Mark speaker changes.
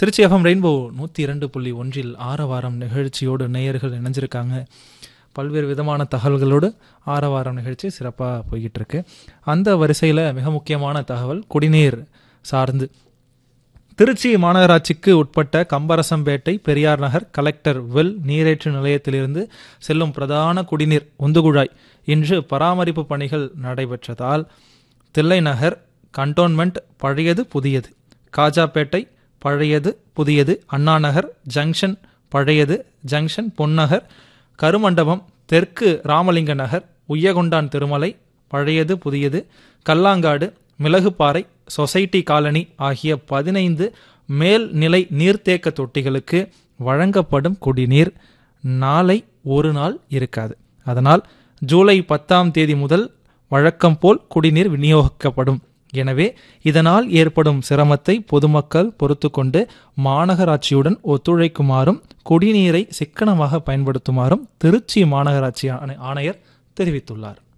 Speaker 1: Trichy FM rainbow நூற்றி இரண்டு புள்ளி ஒன்றில் ஆரவாரம் நிகழ்ச்சியோடு நேயர்கள் இணைஞ்சிருக்காங்க பல்வேறு விதமான தகவல்களோடு ஆரவாரம் நிகழ்ச்சி சிறப்பாக போய்கிட்டு இருக்கு அந்த வரிசையில் மிக முக்கியமான தகவல் குடிநீர் சார்ந்து திருச்சி மாநகராட்சிக்கு உட்பட்ட கம்பரசம்பேட்டை பெரியார் நகர் கலெக்டர் வெல் நீரேற்று நிலையத்திலிருந்து செல்லும் பிரதான குடிநீர் உந்துகுழாய் இன்று பராமரிப்பு பணிகள் நடைபெற்றதால் தில்லை நகர் கண்டோன்மெண்ட் பழையது புதியது காஜாப்பேட்டை பழையது புதியது அண்ணா நகர் ஜங்ஷன் பழையது ஜங்ஷன் பொன்னகர் கருமண்டபம் தெற்கு ராமலிங்க நகர் உய்யகொண்டான் திருமலை பழையது புதியது கல்லாங்காடு மிளகுப்பாறை சொசைட்டி காலனி ஆகிய பதினைந்து மேல்நிலை நீர்த்தேக்க தொட்டிகளுக்கு வழங்கப்படும் குடிநீர் நாளை ஒரு நாள் இருக்காது அதனால் ஜூலை பத்தாம் தேதி முதல் வழக்கம் போல் குடிநீர் விநியோகிக்கப்படும் எனவே இதனால் ஏற்படும் சிரமத்தை பொதுமக்கள் பொறுத்து கொண்டு மாநகராட்சியுடன் ஒத்துழைக்குமாறும் குடிநீரை சிக்கனமாக பயன்படுத்துமாறும் திருச்சி மாநகராட்சி ஆணை- ஆணையர் தெரிவித்துள்ளார்